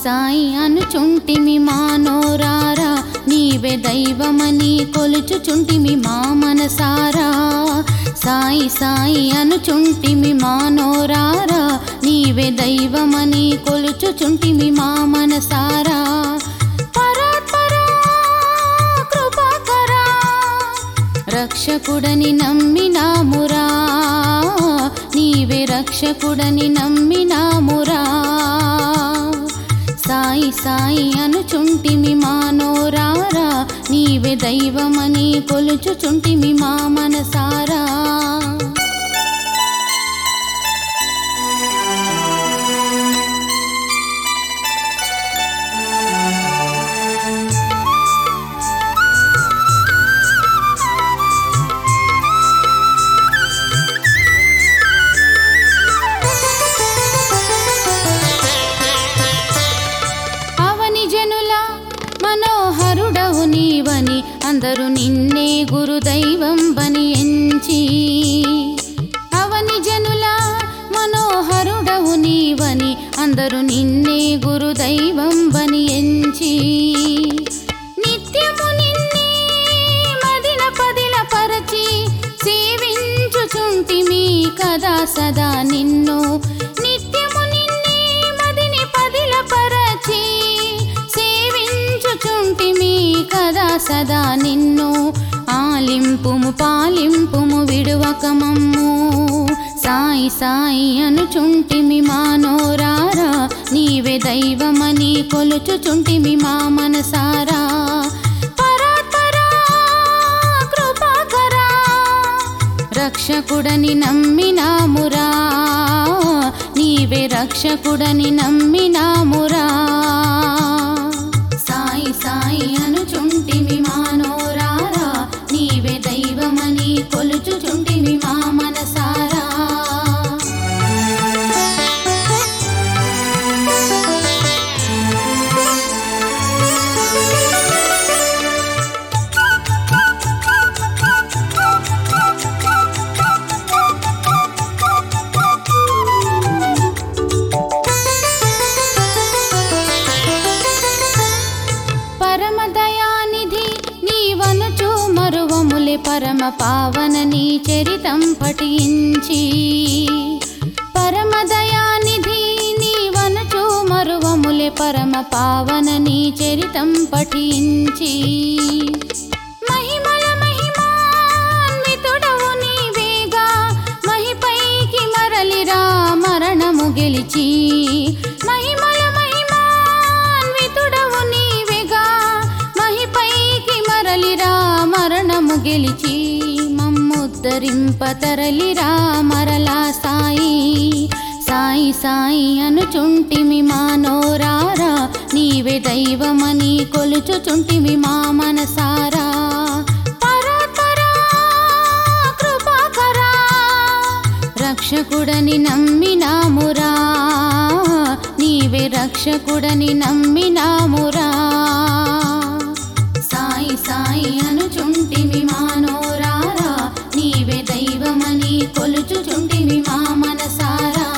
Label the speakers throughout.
Speaker 1: సాయి అనుచుంటిమి మానోరారా నీవే దైవమని కొలుచుచుంటిమి మా మనసారా సాయి సాయి అనుచుంటిమి మానోరారా నీవే దైవమని కొలుచుచుంటిమి మా మనసారా పరాత్పరా కృపాకరా రక్షకుడని నమ్మినామురా నీవే రక్షకుడని నమ్మినామురా సాయి సాయి అనుచుంటిమి మానోరారా నీవే దైవమని కొలుచుచుంటిమి మా మనసారా అవని జనుల మనోహరుడవు నీవని అందరూ నిన్నే గురుదైవం బని ఎంచి అవని జనుల మనోహరుడవు నీవని అందరూ నిన్నే గురుదైవం బని ఎంచి నిత్యము నిన్నే మదిన పదిల పరచి సేవించుచుంటిమి కదా సదా నిన్ను నిత్యము నిన్నే మదిని పదిల పరచి సేవించుచుంటిమి కదా సదా నిన్ను ఆలింపుము పాలింపుము విడువకమమ్ము సాయి సాయి అనుచుంటిమి మానోరారా నీవే దైవమని కొలుచుచుంటిమి మా మనసారా పరాత్పరా కృపాకరా రక్షకుడని నమ్మినామురా నీవే రక్షకుడని నమ్మినామురా సాయి సాయి అనుచుంటిమి మానోరారా నీవే దైవమని కొలుచుచుంటిమి మా మనసారా పరమదయానిధి నీవనుచు మరువములే పరమ పావన నీ చరితం పఠించి పరమదయానిధి నీవనుచు మరువములే పరమ పావన నీ చరితం పఠించి మహిమల మహిమాన్వితుడవు నీవేగా మహిపైకి మరలిరా మరణము గెలిచి మహిమల మహిమాన్వితుడవు నీవేగా మహిపైకి మరలిరా మరణము గెలిచి మమ్ముద్ధరింప తరలిరా మరలా సాయి సాయి సాయి అనుచుంటిమి మానోరారా నీవే దైవమని కొలుచుచుంటిమి మా మనసారా పరాత్పరా కృపాకరా రక్షకుడని నమ్మినామురా నీవే రక్షకుడని నమ్మినామురా సాయి సాయి అనుచుంటిమి మానోరారా నీవే దైవమని కొలుచుచుంటిమి మా మనసారా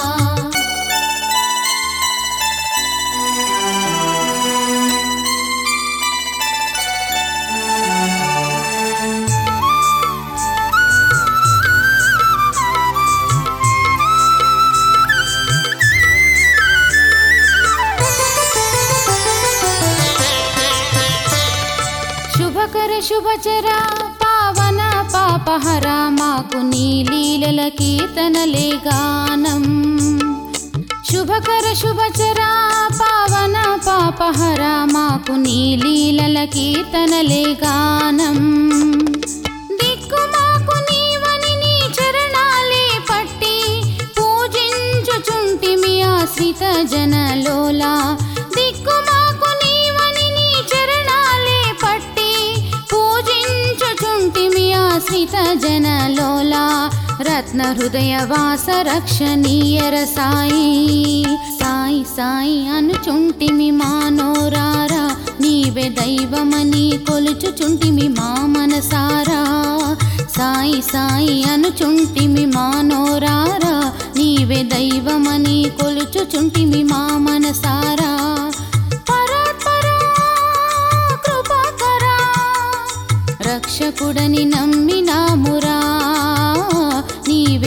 Speaker 1: శుభకర శుభచర పావన పాపహర మాకు నీ లీలల కీర్తనలే గానం శుభకర శుభచర పావన పాపహర మాకు నీ లీలల కీర్తనలే గానం దిక్కు మాకు నీవని నీ చరణాలే పట్టి పూజించుచుంటిమి ఆశ్రిత జనలోలా దిక్కు మాకు నీవని నీ చరణాలే పట్టి పూజించుచుంటిమి ఆశ్రిత జనలోలా రత్న హృదయ వాస రక్షణీయర సాయి సాయి సాయి అనుచుంటిమి మానోరారా నీవే దైవమని కొలుచుచుంటిమి మా మనసారా సాయి సాయి అనుచుంటిమి మానోరారా నీవే దైవమని కొలుచుచుంటిమి మా మనసారా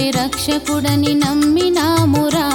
Speaker 1: రక్షకుడని నమ్మినామురా